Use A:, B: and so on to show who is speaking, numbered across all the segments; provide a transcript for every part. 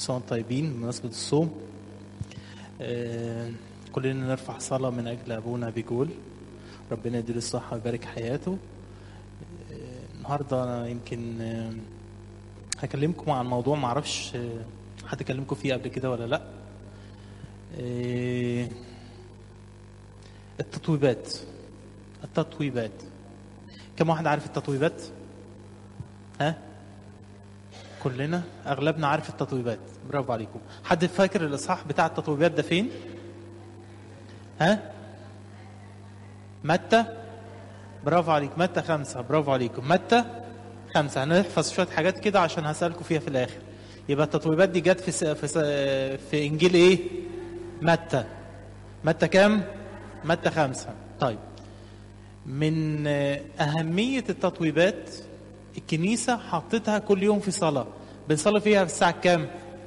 A: سنة طيبين بمناسبة الصوم آه، كلنا نرفع صلاة من أجل أبونا بيقول ربنا يديله الصحة ويبارك حياته آه، النهاردة أنا يمكن آه، هكلمكم عن موضوع معرفش آه، حد كلمكم فيه قبل كده ولا لأ آه، التطويبات التطويبات كم واحد عارف التطويبات؟ ها؟ كلنا اغلبنا عارف التطويبات برافو عليكم حد فاكر الاصحاح بتاع التطويبات ده فين ها متى برافو عليك متى خمسة برافو عليكم متى خمسة هنحفظ شوية حاجات كده عشان هسألكم فيها في الآخر يبقى التطويبات دي جت في س... في, س... في إنجيل إيه متى متى كام متى خمسة طيب من أهمية التطويبات الكنيسة حطتها كل يوم في صلاة بنصلي فيها في الساعة كام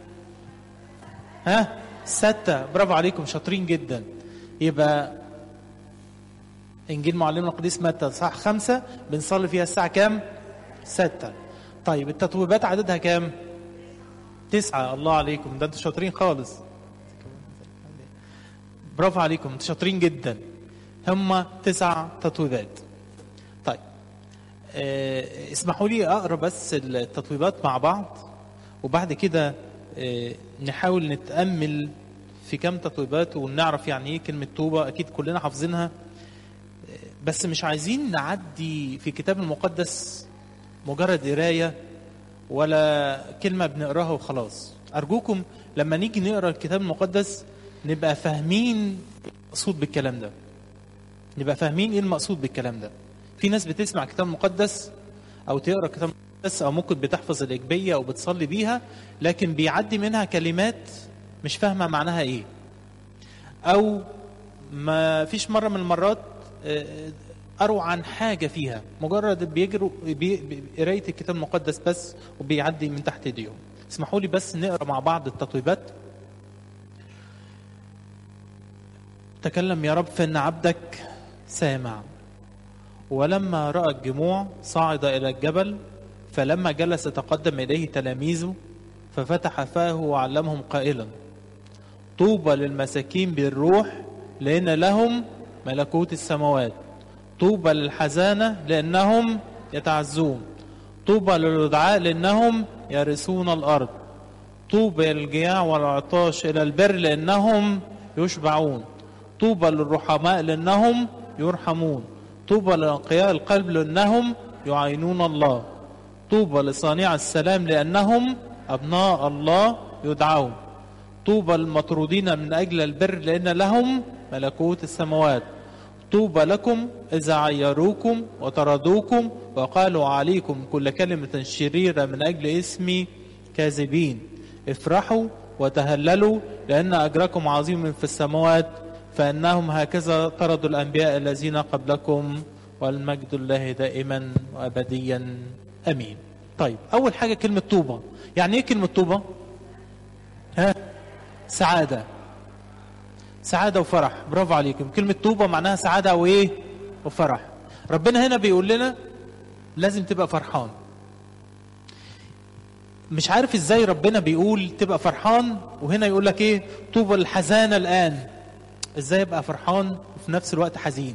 A: ها ستة برافو عليكم شاطرين جدا يبقى إنجيل معلمنا القديس متى صح خمسة بنصلي فيها الساعة كام ستة طيب التطويبات عددها كام تسعة الله عليكم ده انتوا شاطرين خالص برافو عليكم انتوا شاطرين جدا هم تسع تطويبات طيب آه، اسمحوا لي اقرا بس التطويبات مع بعض وبعد كده آه، نحاول نتامل في كم تطويبات ونعرف يعني ايه كلمه توبه اكيد كلنا حافظينها آه، بس مش عايزين نعدي في الكتاب المقدس مجرد قرايه ولا كلمه بنقراها وخلاص ارجوكم لما نيجي نقرا الكتاب المقدس نبقى فاهمين المقصود بالكلام ده نبقى فاهمين ايه المقصود بالكلام ده في ناس بتسمع كتاب مقدس او تقرا كتاب مقدس او ممكن بتحفظ الاجبيه او بتصلي بيها لكن بيعدي منها كلمات مش فاهمه معناها ايه او ما فيش مره من المرات آه، قروا عن حاجه فيها مجرد بيجروا بي- بي- قرايه الكتاب المقدس بس وبيعدي من تحت ايديهم اسمحوا لي بس نقرا مع بعض التطويبات تكلم يا رب فإن عبدك سامع ولما رأى الجموع صعد إلى الجبل فلما جلس تقدم إليه تلاميذه ففتح فاه وعلمهم قائلا طوبى للمساكين بالروح لأن لهم ملكوت السماوات طوبى للحزانة لأنهم يتعزون طوبى للرضعاء لأنهم يرثون الأرض طوبى للجياع والعطاش إلى البر لأنهم يشبعون طوبى للرحماء لأنهم يرحمون طوبى لأنقياء القلب لأنهم يعينون الله طوبى لصانع السلام لأنهم أبناء الله يدعون طوبى للمطرودين من أجل البر لأن لهم ملكوت السماوات طوبى لكم إذا عيروكم وطردوكم وقالوا عليكم كل كلمة شريرة من أجل اسمي كاذبين افرحوا وتهللوا لأن أجركم عظيم في السماوات فإنهم هكذا طردوا الأنبياء الذين قبلكم والمجد الله دائما وأبديا أمين طيب أول حاجة كلمة طوبة يعني إيه كلمة طوبة ها سعادة سعادة وفرح برافو عليكم كلمة طوبة معناها سعادة وإيه وفرح ربنا هنا بيقول لنا لازم تبقى فرحان مش عارف ازاي ربنا بيقول تبقى فرحان وهنا يقول لك ايه طوبى الحزانة الآن ازاي ابقى فرحان وفي نفس الوقت حزين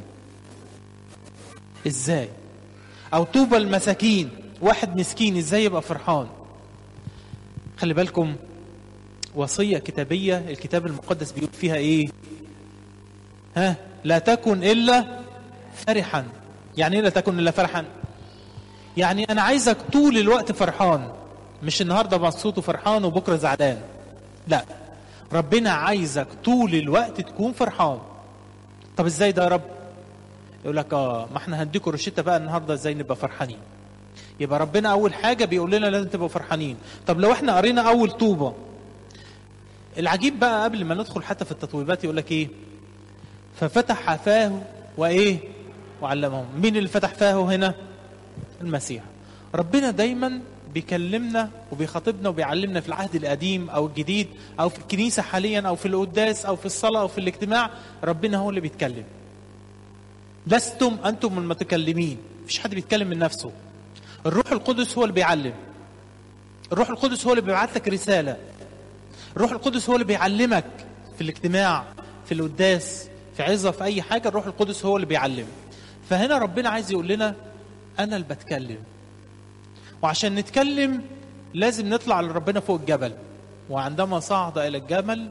A: ازاي او طوبى المساكين واحد مسكين ازاي يبقى فرحان خلي بالكم وصية كتابية الكتاب المقدس بيقول فيها ايه ها لا تكن الا فرحا يعني ايه لا تكن الا فرحا يعني انا عايزك طول الوقت فرحان مش النهارده مبسوط وفرحان وبكره زعلان لا ربنا عايزك طول الوقت تكون فرحان طب ازاي ده يا رب يقول لك اه ما احنا هنديكم روشته بقى النهارده ازاي نبقى فرحانين يبقى ربنا اول حاجه بيقول لنا لازم تبقوا فرحانين طب لو احنا قرينا اول طوبه العجيب بقى قبل ما ندخل حتى في التطويبات يقول لك ايه ففتح فاه وايه وعلمهم مين اللي فتح فاه هنا المسيح ربنا دايما بيكلمنا وبيخاطبنا وبيعلمنا في العهد القديم او الجديد او في الكنيسه حاليا او في القداس او في الصلاه او في الاجتماع ربنا هو اللي بيتكلم لستم انتم المتكلمين مفيش حد بيتكلم من نفسه الروح القدس هو اللي بيعلم الروح القدس هو اللي بيبعت لك رساله الروح القدس هو اللي بيعلمك في الاجتماع في القداس في عظه في اي حاجه الروح القدس هو اللي بيعلم فهنا ربنا عايز يقول لنا انا اللي بتكلم وعشان نتكلم لازم نطلع لربنا فوق الجبل وعندما صعد الى الجبل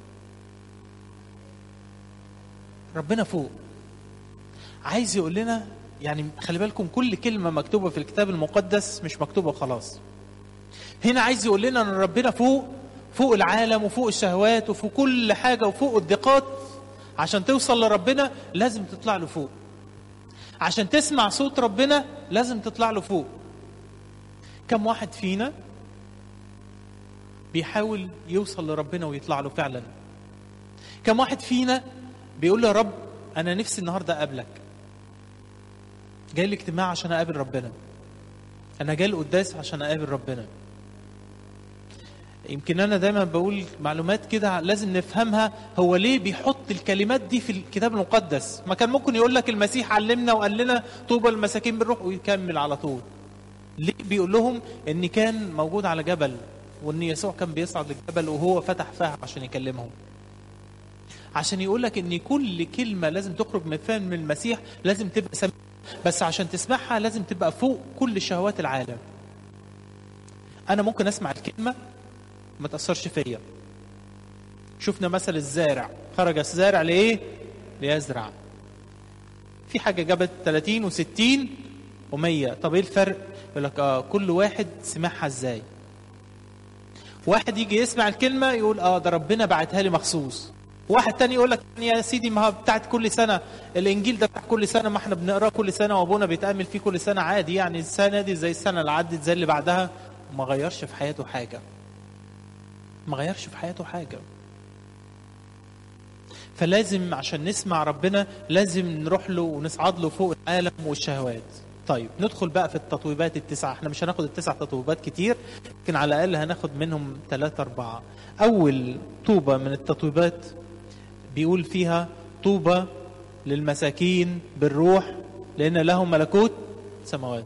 A: ربنا فوق عايز يقول لنا يعني خلي بالكم كل كلمه مكتوبه في الكتاب المقدس مش مكتوبه خلاص هنا عايز يقول لنا ان ربنا فوق فوق العالم وفوق الشهوات وفوق كل حاجه وفوق الضيقات عشان توصل لربنا لازم تطلع له فوق عشان تسمع صوت ربنا لازم تطلع له فوق كم واحد فينا بيحاول يوصل لربنا ويطلع له فعلا كم واحد فينا بيقول له يا رب انا نفسي النهارده اقابلك جاي الاجتماع عشان اقابل ربنا انا جاي القداس عشان اقابل ربنا يمكن انا دايما بقول معلومات كده لازم نفهمها هو ليه بيحط الكلمات دي في الكتاب المقدس ما كان ممكن يقول لك المسيح علمنا وقال لنا طوبى المساكين بالروح ويكمل على طول ليه بيقول لهم ان كان موجود على جبل وان يسوع كان بيصعد الجبل وهو فتح فاه عشان يكلمهم عشان يقول لك ان كل كلمه لازم تخرج من فم المسيح لازم تبقى سميع بس عشان تسمعها لازم تبقى فوق كل شهوات العالم انا ممكن اسمع الكلمه ما تاثرش فيا شفنا مثل الزارع خرج الزارع لايه ليزرع في حاجه جابت 30 و60 و100 طب ايه الفرق يقول لك اه كل واحد سمعها ازاي واحد يجي يسمع الكلمه يقول اه ده ربنا بعتها لي مخصوص واحد تاني يقول لك يا سيدي ما بتاعت كل سنه الانجيل ده بتاع كل سنه ما احنا بنقراه كل سنه وابونا بيتامل فيه كل سنه عادي يعني السنه دي زي السنه اللي عدت زي اللي بعدها وما غيرش في حياته حاجه ما غيرش في حياته حاجه فلازم عشان نسمع ربنا لازم نروح له ونصعد له فوق العالم والشهوات طيب ندخل بقى في التطويبات التسعة احنا مش هناخد التسع تطويبات كتير لكن على الأقل هناخد منهم ثلاثة أربعة أول طوبة من التطويبات بيقول فيها طوبى للمساكين بالروح لأن لهم ملكوت سماوات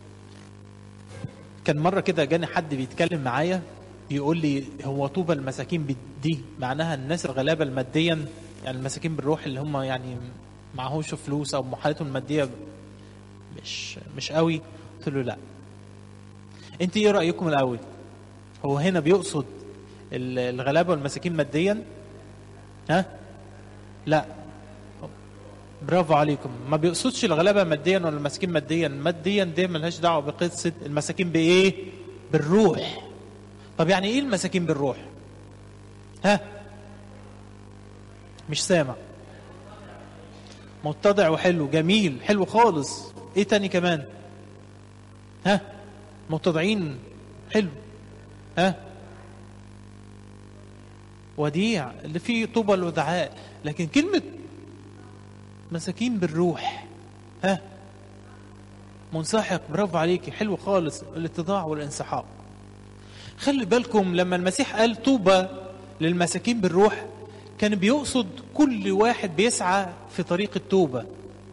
A: كان مرة كده جاني حد بيتكلم معايا بيقول لي هو طوبى المساكين دي معناها الناس الغلابة الماديا يعني المساكين بالروح اللي هم يعني معهوش فلوس أو حالتهم المادية مش مش قوي قلت له لا انت ايه رايكم الاول هو هنا بيقصد الغلابه والمساكين ماديا ها لا برافو عليكم ما بيقصدش الغلابه ماديا ولا المساكين ماديا ماديا دي ملهاش دعوه بقصه المساكين بايه بالروح طب يعني ايه المساكين بالروح ها مش سامع متضع وحلو جميل حلو خالص ايه تاني كمان ها متضعين حلو ها وديع اللي فيه طوبى الودعاء لكن كلمة مساكين بالروح ها منسحق برافو عليكي حلو خالص الاتضاع والانسحاق خلي بالكم لما المسيح قال طوبى للمساكين بالروح كان بيقصد كل واحد بيسعى في طريق التوبه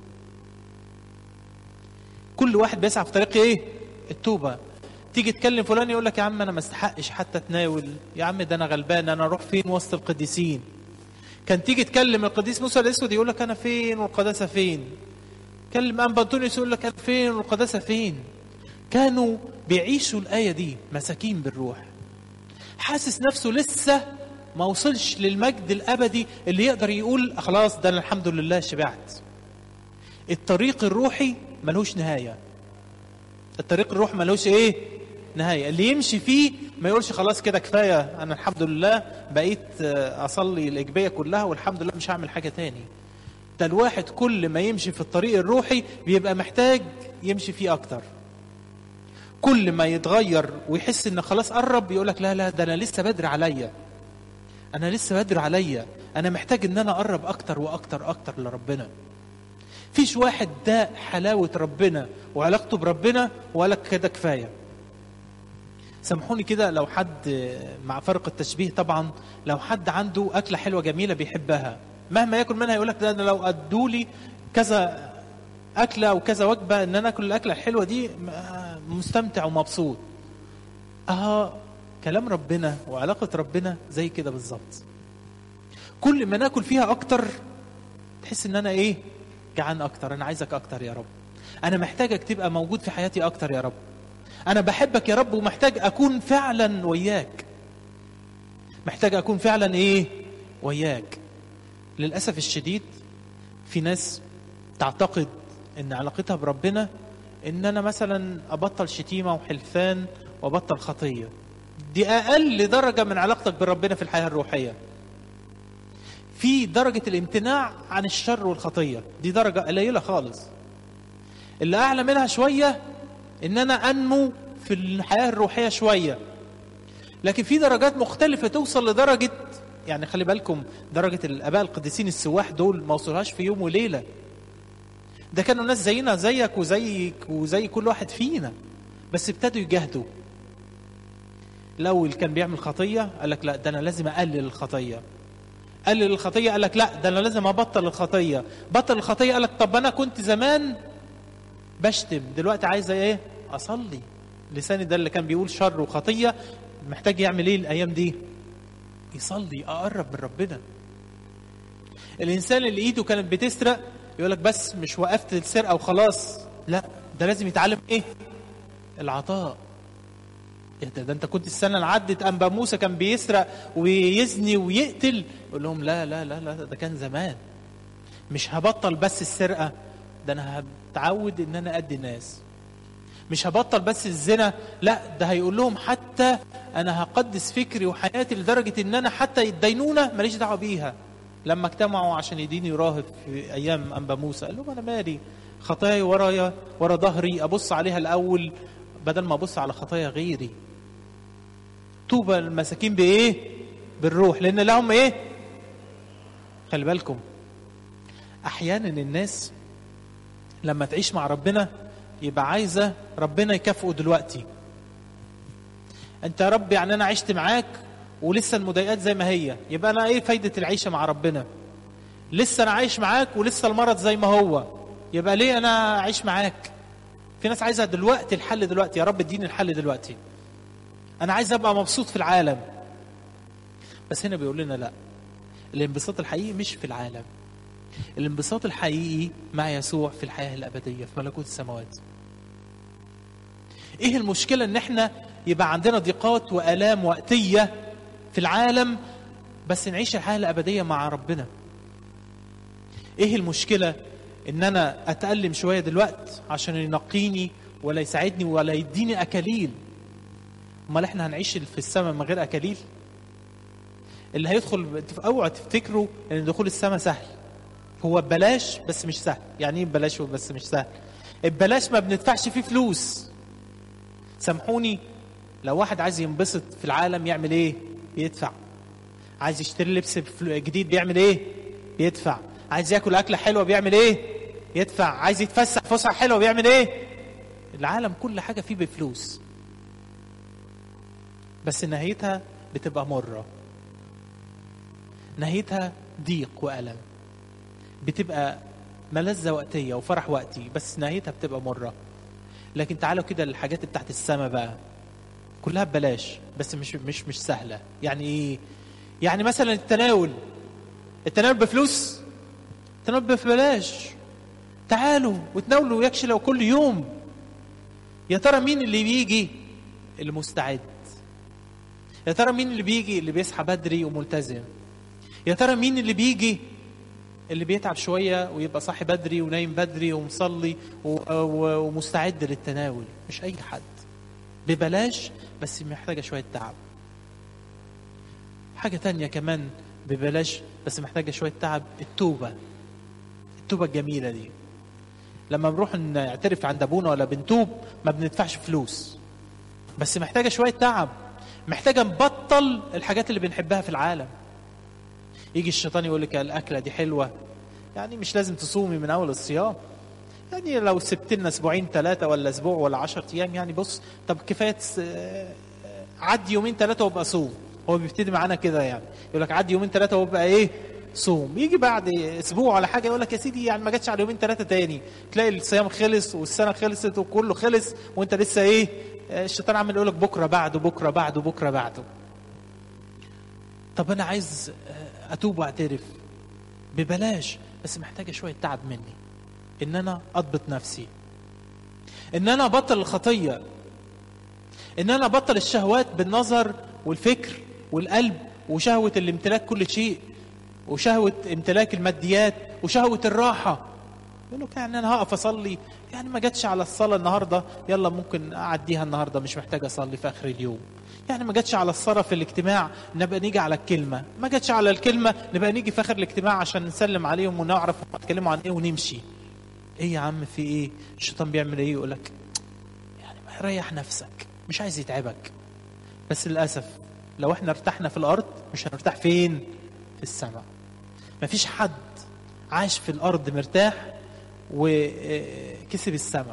A: كل واحد بيسعى في طريق ايه التوبه تيجي تكلم فلان يقول لك يا عم انا ما استحقش حتى اتناول يا عم ده انا غلبان انا اروح فين وسط القديسين كان تيجي تكلم القديس موسى الاسود يقول لك انا فين والقداسه فين كلم انبا انطونيوس يقول لك انا فين والقداسه فين كانوا بيعيشوا الايه دي مساكين بالروح حاسس نفسه لسه ما وصلش للمجد الابدي اللي يقدر يقول خلاص ده انا الحمد لله شبعت الطريق الروحي ملوش نهاية الطريق الروح ملوش ايه نهاية اللي يمشي فيه ما يقولش خلاص كده كفاية انا الحمد لله بقيت اصلي الاجبية كلها والحمد لله مش هعمل حاجة تاني ده الواحد كل ما يمشي في الطريق الروحي بيبقى محتاج يمشي فيه اكتر كل ما يتغير ويحس ان خلاص قرب يقول لك لا لا ده انا لسه بدري عليا انا لسه بدري عليا انا محتاج ان انا اقرب اكتر واكتر اكتر لربنا فيش واحد ده حلاوة ربنا وعلاقته بربنا وقال لك كده كفاية سامحوني كده لو حد مع فرق التشبيه طبعا لو حد عنده أكلة حلوة جميلة بيحبها مهما ياكل منها يقول لك ده أنا لو أدوا لي كذا أكلة أو كذا وجبة إن أنا آكل الأكلة الحلوة دي مستمتع ومبسوط. أه كلام ربنا وعلاقة ربنا زي كده بالظبط كل ما ناكل فيها اكتر تحس ان انا ايه جعان اكتر انا عايزك اكتر يا رب انا محتاجك تبقى موجود في حياتي اكتر يا رب انا بحبك يا رب ومحتاج اكون فعلا وياك محتاج اكون فعلا ايه وياك للاسف الشديد في ناس تعتقد ان علاقتها بربنا ان انا مثلا ابطل شتيمه وحلفان وابطل خطيه دي اقل درجه من علاقتك بربنا في الحياه الروحيه في درجه الامتناع عن الشر والخطيه دي درجه قليله خالص اللي اعلى منها شويه ان انا انمو في الحياه الروحيه شويه لكن في درجات مختلفه توصل لدرجه يعني خلي بالكم درجه الاباء القديسين السواح دول ما وصلهاش في يوم وليله ده كانوا ناس زينا زيك وزيك وزي كل واحد فينا بس ابتدوا يجاهدوا الاول كان بيعمل خطيه قال لك لا ده انا لازم اقلل الخطيه قلل الخطيه قال لك لا ده انا لازم ابطل الخطيه بطل الخطيه قال لك طب انا كنت زمان بشتم دلوقتي عايز ايه اصلي لساني ده اللي كان بيقول شر وخطيه محتاج يعمل ايه الايام دي يصلي اقرب من ربنا الانسان اللي ايده كانت بتسرق يقول لك بس مش وقفت السرقه وخلاص لا ده لازم يتعلم ايه العطاء إيه ده, ده انت كنت السنه اللي عدت انبا موسى كان بيسرق ويزني ويقتل يقول لهم لا لا لا لا ده كان زمان مش هبطل بس السرقه ده انا هتعود ان انا ادي الناس مش هبطل بس الزنا لا ده هيقول لهم حتى انا هقدس فكري وحياتي لدرجه ان انا حتى الدينونه ماليش دعوه بيها لما اجتمعوا عشان يديني راهب في ايام انبا موسى قال لهم انا مالي خطاياي ورايا ورا ظهري ابص عليها الاول بدل ما ابص على خطايا غيري طوبى المساكين بايه بالروح لان لهم ايه خلي بالكم احيانا الناس لما تعيش مع ربنا يبقى عايزه ربنا يكافئه دلوقتي انت يا رب يعني انا عشت معاك ولسه المضايقات زي ما هي يبقى انا ايه فايده العيشه مع ربنا لسه انا عايش معاك ولسه المرض زي ما هو يبقى ليه انا اعيش معاك في ناس عايزه دلوقتي الحل دلوقتي يا رب اديني الحل دلوقتي انا عايز ابقى مبسوط في العالم بس هنا بيقول لنا لا الانبساط الحقيقي مش في العالم الانبساط الحقيقي مع يسوع في الحياه الابديه في ملكوت السماوات ايه المشكله ان احنا يبقى عندنا ضيقات والام وقتيه في العالم بس نعيش الحياه الابديه مع ربنا ايه المشكله ان انا اتالم شويه دلوقت عشان ينقيني ولا يساعدني ولا يديني اكاليل امال احنا هنعيش في السماء من غير اكاليل اللي هيدخل اوعى تفتكروا ان دخول السماء سهل هو ببلاش بس مش سهل يعني ايه ببلاش بس مش سهل البلاش ما بندفعش فيه فلوس سامحوني لو واحد عايز ينبسط في العالم يعمل ايه بيدفع عايز يشتري لبس جديد بيعمل ايه بيدفع عايز ياكل اكله حلوه بيعمل ايه يدفع عايز يتفسح فسحه حلوه بيعمل ايه العالم كل حاجه فيه بفلوس بس نهايتها بتبقى مره نهايتها ضيق والم بتبقى ملذة وقتية وفرح وقتي بس نهايتها بتبقى مرة لكن تعالوا كده للحاجات بتاعت السماء بقى كلها ببلاش بس مش مش مش سهلة يعني ايه يعني مثلا التناول التناول بفلوس التناول ببلاش تعالوا وتناولوا يكشي لو كل يوم يا ترى مين اللي بيجي المستعد يا ترى مين اللي بيجي اللي بيصحى بدري وملتزم يا ترى مين اللي بيجي اللي بيتعب شوية ويبقى صاحي بدري ونايم بدري ومصلي ومستعد للتناول مش أي حد ببلاش بس محتاجة شوية تعب حاجة تانية كمان ببلاش بس محتاجة شوية تعب التوبة التوبة الجميلة دي لما بنروح نعترف عند أبونا ولا بنتوب ما بندفعش فلوس بس محتاجة شوية تعب محتاجة نبطل الحاجات اللي بنحبها في العالم يجي الشيطان يقول لك الاكله دي حلوه يعني مش لازم تصومي من اول الصيام يعني لو سبت لنا اسبوعين ثلاثه ولا اسبوع ولا 10 ايام يعني بص طب كفايه عدي يومين ثلاثه وابقى صوم هو بيبتدي معانا كده يعني يقول لك عدي يومين ثلاثه وابقى ايه صوم يجي بعد اسبوع ولا حاجه يقول لك يا سيدي يعني ما جاتش على يومين ثلاثه تاني تلاقي الصيام خلص والسنه خلصت وكله خلص وانت لسه ايه الشيطان عمال يقول لك بكره بعده بكره بعده بكره بعده طب انا عايز اتوب واعترف ببلاش بس محتاجه شويه تعب مني ان انا اضبط نفسي ان انا ابطل الخطيه ان انا ابطل الشهوات بالنظر والفكر والقلب وشهوه الامتلاك كل شيء وشهوه امتلاك الماديات وشهوه الراحه يقول لك يعني انا هقف اصلي يعني ما جاتش على الصلاه النهارده يلا ممكن اعديها النهارده مش محتاج اصلي في اخر اليوم يعني ما جاتش على الصلاه في الاجتماع نبقى نيجي على الكلمه ما جاتش على الكلمه نبقى نيجي في اخر الاجتماع عشان نسلم عليهم ونعرف هم بيتكلموا عن ايه ونمشي ايه يا عم في ايه الشيطان بيعمل ايه يقول لك يعني ما ريح نفسك مش عايز يتعبك بس للاسف لو احنا ارتحنا في الارض مش هنرتاح فين في السماء مفيش حد عاش في الارض مرتاح وكسب السماء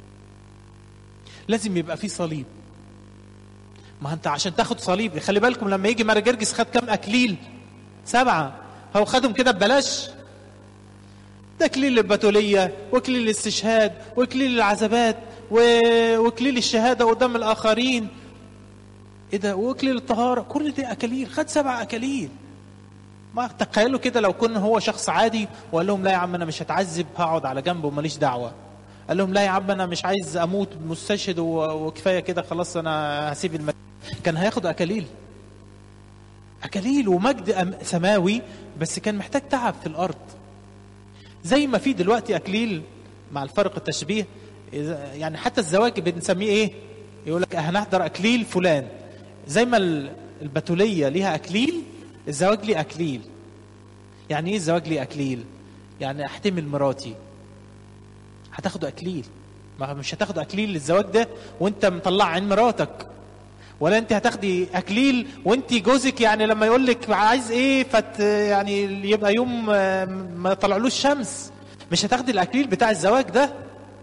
A: لازم يبقى في صليب ما انت عشان تاخد صليب خلي بالكم لما يجي ماري جرجس خد كام اكليل سبعه هو خدهم كده ببلاش ده اكليل البتوليه واكليل الاستشهاد واكليل العذابات واكليل الشهاده قدام الاخرين ايه ده واكليل الطهاره كل دي اكاليل خد سبع اكاليل ما تخيلوا كده لو كان هو شخص عادي وقال لهم لا يا عم انا مش هتعذب هقعد على جنب وماليش دعوه قال لهم لا يا عم انا مش عايز اموت مستشهد وكفايه كده خلاص انا هسيب المكان كان هياخد اكاليل اكاليل ومجد سماوي بس كان محتاج تعب في الارض زي ما في دلوقتي اكليل مع الفرق التشبيه يعني حتى الزواج بنسميه ايه يقول لك هنحضر اكليل فلان زي ما البتوليه ليها اكليل الزواج ليه اكليل يعني ايه الزواج ليه اكليل يعني احتمل مراتي هتاخد اكليل ما مش هتاخد اكليل للزواج ده وانت مطلع عين مراتك ولا انت هتاخدي اكليل وانت جوزك يعني لما يقول لك عايز ايه فت يعني يبقى يوم ما طلعلوش شمس مش هتاخدي الاكليل بتاع الزواج ده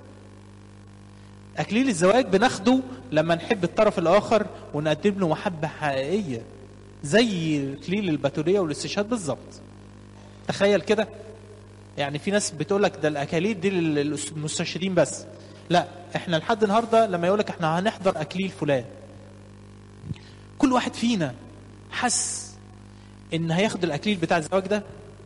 A: اكليل الزواج بناخده لما نحب الطرف الاخر ونقدم له محبه حقيقيه زي اكليل البتوليه والاستشهاد بالظبط تخيل كده يعني في ناس بتقول لك ده الاكاليل دي للمستشهدين بس لا احنا لحد النهارده لما يقول لك احنا هنحضر اكليل فلان كل واحد فينا حس ان هياخد الاكليل بتاع الزواج ده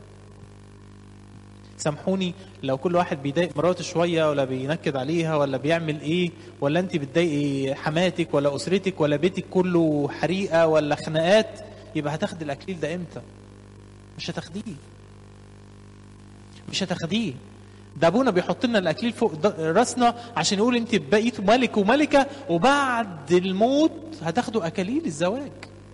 A: سامحوني لو كل واحد بيضايق مراته شويه ولا بينكد عليها ولا بيعمل ايه ولا انت بتضايقي حماتك ولا اسرتك ولا بيتك كله حريقه ولا خناقات يبقى هتاخد الاكليل ده امتى؟ مش هتاخديه مش هتاخديه ده ابونا بيحط لنا الاكليل فوق راسنا عشان يقول انت بقيتوا ملك وملكه وبعد الموت هتاخدوا اكاليل الزواج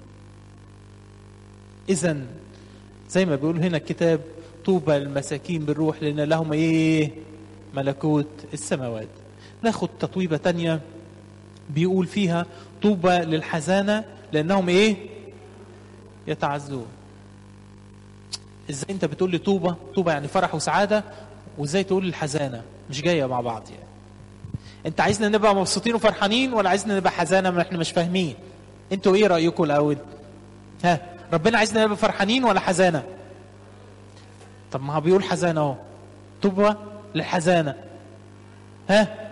A: اذا زي ما بيقول هنا الكتاب طوبى للمساكين بالروح لان لهم ايه ملكوت السماوات ناخد تطويبه تانية بيقول فيها طوبى للحزانه لانهم ايه يتعزون ازاي انت بتقول لي طوبى طوبى يعني فرح وسعاده وازاي تقول الحزانه مش جايه مع بعض يعني انت عايزنا نبقى مبسوطين وفرحانين ولا عايزنا نبقى حزانه ما احنا مش فاهمين انتوا ايه رايكم الاول ها ربنا عايزنا نبقى فرحانين ولا حزانه طب ما هو بيقول حزانه اهو طوبى للحزانه ها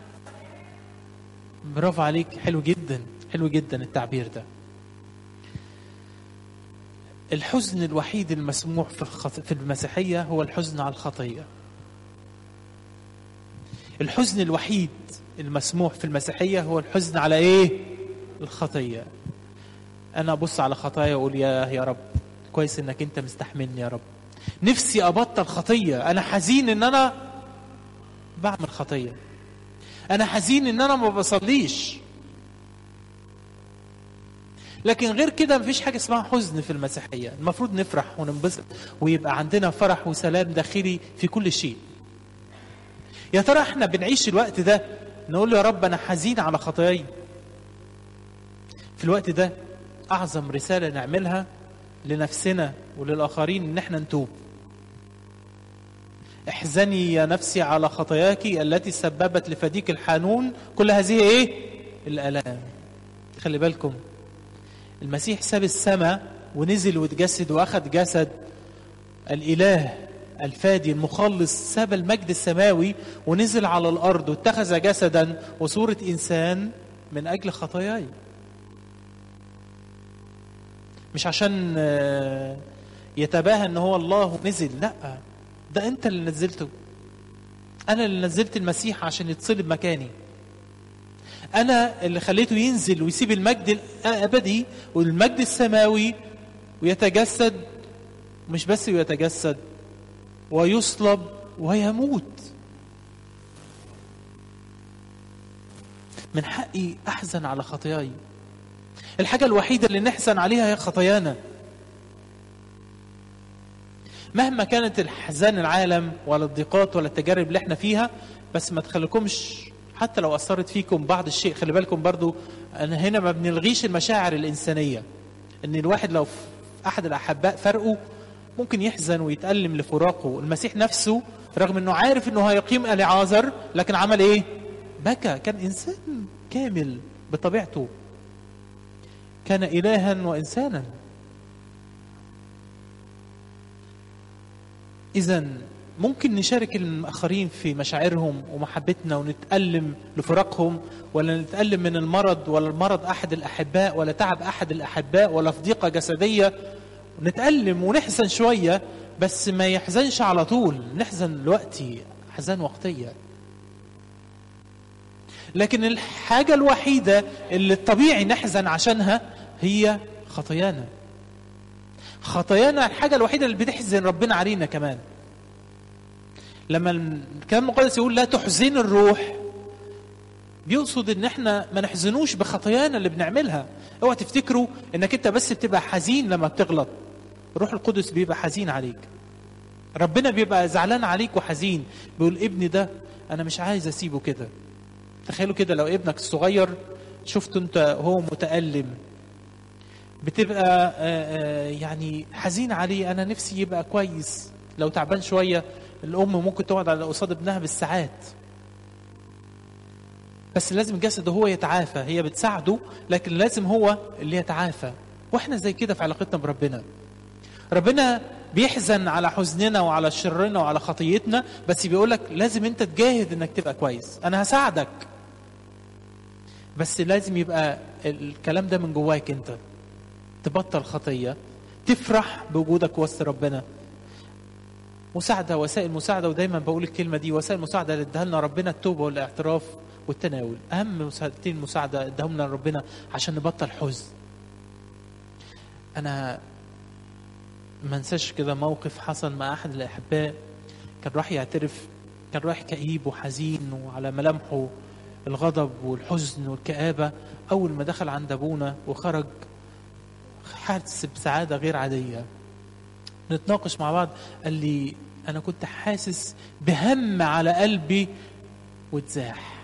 A: برافو عليك حلو جدا حلو جدا التعبير ده الحزن الوحيد المسموح في الخط... في المسيحيه هو الحزن على الخطيه الحزن الوحيد المسموح في المسيحيه هو الحزن على ايه الخطيه انا ابص على خطايا واقول يا يا رب كويس انك انت مستحملني يا رب نفسي ابطل خطيه انا حزين ان انا بعمل خطيه انا حزين ان انا ما بصليش لكن غير كده مفيش حاجه اسمها حزن في المسيحيه المفروض نفرح وننبسط ويبقى عندنا فرح وسلام داخلي في كل شيء يا ترى احنا بنعيش الوقت ده نقول له يا رب انا حزين على خطاياي في الوقت ده اعظم رساله نعملها لنفسنا وللاخرين ان احنا نتوب احزني يا نفسي على خطاياك التي سببت لفديك الحانون كل هذه ايه الالام خلي بالكم المسيح ساب السماء ونزل واتجسد واخد جسد الاله الفادي المخلص ساب المجد السماوي ونزل على الارض واتخذ جسدا وصوره انسان من اجل خطاياي مش عشان آه، يتباهى ان هو الله نزل لا ده انت اللي نزلته انا اللي نزلت المسيح عشان يتصلب مكاني انا اللي خليته ينزل ويسيب المجد الابدي والمجد السماوي ويتجسد مش بس يتجسد ويصلب ويموت من حقي احزن على خطاياي الحاجه الوحيده اللي نحزن عليها هي خطايانا مهما كانت الحزان العالم ولا الضيقات ولا التجارب اللي احنا فيها بس ما تخليكمش حتى لو اثرت فيكم بعض الشيء خلي بالكم برضو انا هنا ما بنلغيش المشاعر الانسانيه ان الواحد لو في احد الاحباء فرقه ممكن يحزن ويتالم لفراقه المسيح نفسه رغم انه عارف انه هيقيم العازر لكن عمل ايه بكى كان انسان كامل بطبيعته كان الها وانسانا اذا ممكن نشارك الاخرين في مشاعرهم ومحبتنا ونتالم لفراقهم ولا نتالم من المرض ولا المرض احد الاحباء ولا تعب احد الاحباء ولا في ضيقه جسديه نتالم ونحزن شويه بس ما يحزنش على طول نحزن دلوقتي احزان وقتيه لكن الحاجه الوحيده اللي الطبيعي نحزن عشانها هي خطايانا خطايانا الحاجه الوحيده اللي بتحزن ربنا علينا كمان لما الكلام المقدس يقول لا تحزن الروح بيقصد ان احنا ما نحزنوش بخطايانا اللي بنعملها اوعى تفتكروا انك انت بس بتبقى حزين لما بتغلط الروح القدس بيبقى حزين عليك ربنا بيبقى زعلان عليك وحزين بيقول ابني ده انا مش عايز اسيبه كده تخيلوا كده لو ابنك الصغير شفته انت هو متألم بتبقى آه، آه، يعني حزين عليه انا نفسي يبقى كويس لو تعبان شويه الام ممكن تقعد على قصاد ابنها بالساعات بس لازم جسده هو يتعافى هي بتساعده لكن لازم هو اللي يتعافى واحنا زي كده في علاقتنا بربنا ربنا بيحزن على حزننا وعلى شرنا وعلى خطيتنا بس بيقولك لازم انت تجاهد انك تبقى كويس انا هساعدك بس لازم يبقى الكلام ده من جواك انت تبطل خطيه تفرح بوجودك وسط ربنا مساعدة وسائل مساعدة ودايما بقول الكلمة دي وسائل مساعدة اللي اداها لنا ربنا التوبة والاعتراف والتناول أهم مساعدتين مساعدة اداهم لنا ربنا عشان نبطل حزن أنا ما انساش كده موقف حصل مع أحد الأحباء كان راح يعترف كان رايح كئيب وحزين وعلى ملامحه الغضب والحزن والكآبة أول ما دخل عند أبونا وخرج حاسس بسعادة غير عادية نتناقش مع بعض قال لي أنا كنت حاسس بهم على قلبي واتزاح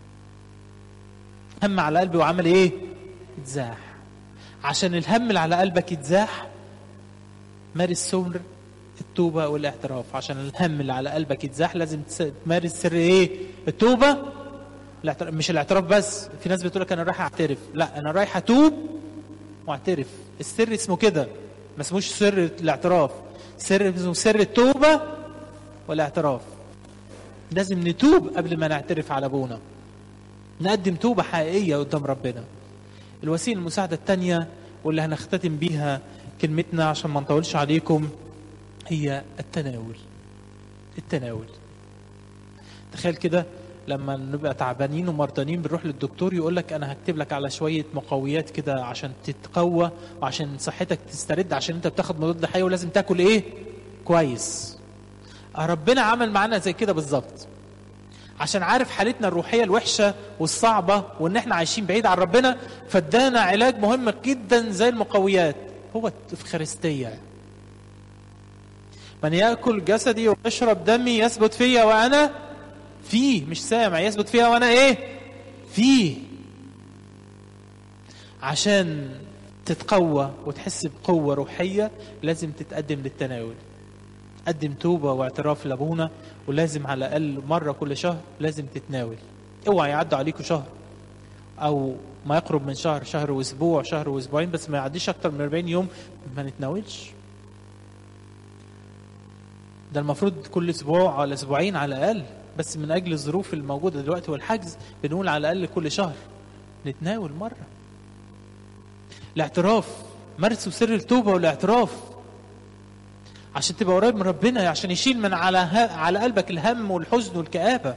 A: هم على قلبي وعمل إيه؟ اتزاح عشان الهم اللي على قلبك يتزاح مارس سر التوبة والاعتراف عشان الهم اللي على قلبك يتزاح لازم تمارس سر ايه التوبة الاعتراف مش الاعتراف بس في ناس بتقول لك انا رايح اعترف لا انا رايح اتوب واعترف السر اسمه كده ما اسموش سر الاعتراف سر اسمه سر التوبة والاعتراف لازم نتوب قبل ما نعترف على ابونا نقدم توبة حقيقية قدام ربنا الوسيلة المساعدة الثانية واللي هنختتم بيها كلمتنا عشان ما نطولش عليكم هي التناول التناول تخيل كده لما نبقى تعبانين ومرضانين بنروح للدكتور يقول لك انا هكتب لك على شويه مقويات كده عشان تتقوى وعشان صحتك تسترد عشان انت بتاخد مضاد حيوي ولازم تاكل ايه كويس ربنا عمل معانا زي كده بالظبط عشان عارف حالتنا الروحيه الوحشه والصعبه وان احنا عايشين بعيد عن ربنا فادانا علاج مهم جدا زي المقويات هو الافخارستيه من ياكل جسدي ويشرب دمي يثبت فيا وانا فيه مش سامع يثبت فيها وانا ايه فيه عشان تتقوى وتحس بقوة روحية لازم تتقدم للتناول قدم توبة واعتراف لأبونا ولازم على الأقل مرة كل شهر لازم تتناول اوعى يعدوا عليكم شهر أو ما يقرب من شهر شهر وأسبوع شهر وأسبوعين بس ما يعديش أكتر من 40 يوم ما نتناولش ده المفروض كل أسبوع ولا أسبوعين على الأقل بس من اجل الظروف الموجوده دلوقتي والحجز بنقول على الاقل كل شهر نتناول مرة الاعتراف مارسوا سر التوبة والاعتراف عشان تبقى قريب من ربنا عشان يشيل من على ه... على قلبك الهم والحزن والكآبة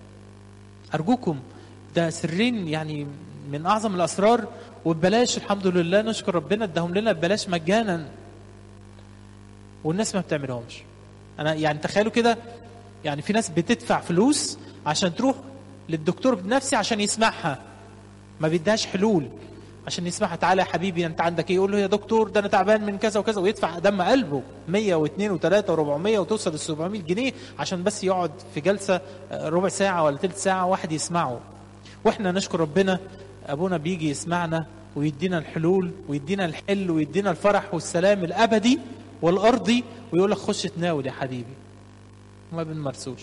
A: أرجوكم ده سرين يعني من أعظم الأسرار وببلاش الحمد لله نشكر ربنا اداهم لنا ببلاش مجانا والناس ما بتعملهمش أنا يعني تخيلوا كده يعني في ناس بتدفع فلوس عشان تروح للدكتور بنفسي عشان يسمعها ما بيديهاش حلول عشان يسمعها تعالى يا حبيبي انت عندك ايه يقول له يا دكتور ده انا تعبان من كذا وكذا ويدفع دم قلبه 100 و2 و3 و400 وتوصل ل 700 جنيه عشان بس يقعد في جلسه ربع ساعه ولا ثلث ساعه واحد يسمعه واحنا نشكر ربنا ابونا بيجي يسمعنا ويدينا الحلول ويدينا الحل ويدينا الفرح والسلام الابدي والارضي ويقول لك خش تناول يا حبيبي ما بنمارسوش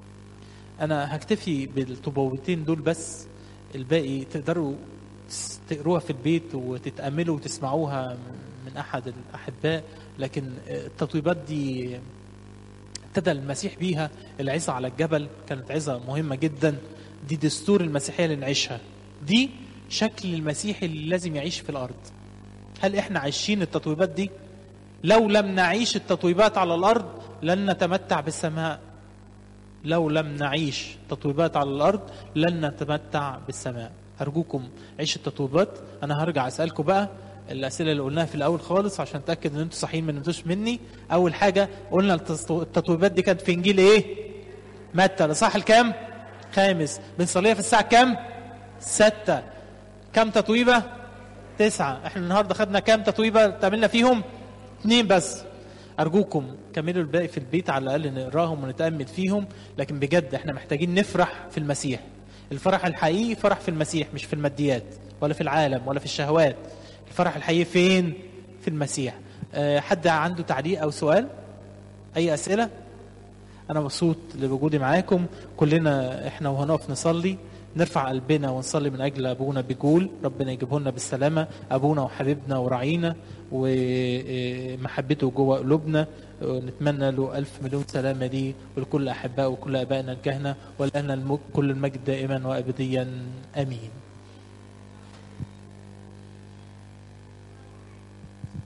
A: انا هكتفي بالطبوتين دول بس الباقي تقدروا تقروها في البيت وتتأملوا وتسمعوها من أحد الأحباء لكن التطويبات دي ابتدى المسيح بيها العظة على الجبل كانت عظة مهمة جدا دي دستور المسيحية اللي نعيشها دي شكل المسيحي اللي لازم يعيش في الأرض هل إحنا عايشين التطويبات دي لو لم نعيش التطويبات على الأرض لن نتمتع بالسماء لو لم نعيش تطويبات على الأرض لن نتمتع بالسماء أرجوكم عيش التطويبات أنا هرجع أسألكم بقى الأسئلة اللي قلناها في الأول خالص عشان أتأكد إن أنتوا صحيين ما نمتوش مني أول حاجة قلنا التطويبات دي كانت في إنجيل إيه؟ متى الإصحاح الكام؟ خامس بنصليها في الساعة كام؟ ستة كام تطويبة؟ تسعة احنا النهاردة خدنا كام تطويبة تعملنا فيهم؟ اثنين بس أرجوكم كملوا الباقي في البيت على الأقل نقراهم ونتأمل فيهم لكن بجد احنا محتاجين نفرح في المسيح الفرح الحقيقي فرح في المسيح مش في الماديات ولا في العالم ولا في الشهوات الفرح الحقيقي فين في المسيح أه حد عنده تعليق أو سؤال أي أسئلة أنا مبسوط لوجودي معاكم كلنا احنا وهنقف نصلي نرفع قلبنا ونصلي من أجل أبونا بيقول ربنا يجيبه لنا بالسلامة أبونا وحبيبنا وراعينا ومحبته جوه قلوبنا ونتمنى له ألف مليون سلامة ليه ولكل أحبائه وكل أبائنا الكهنة ولنا كل المجد دائما وأبديا آمين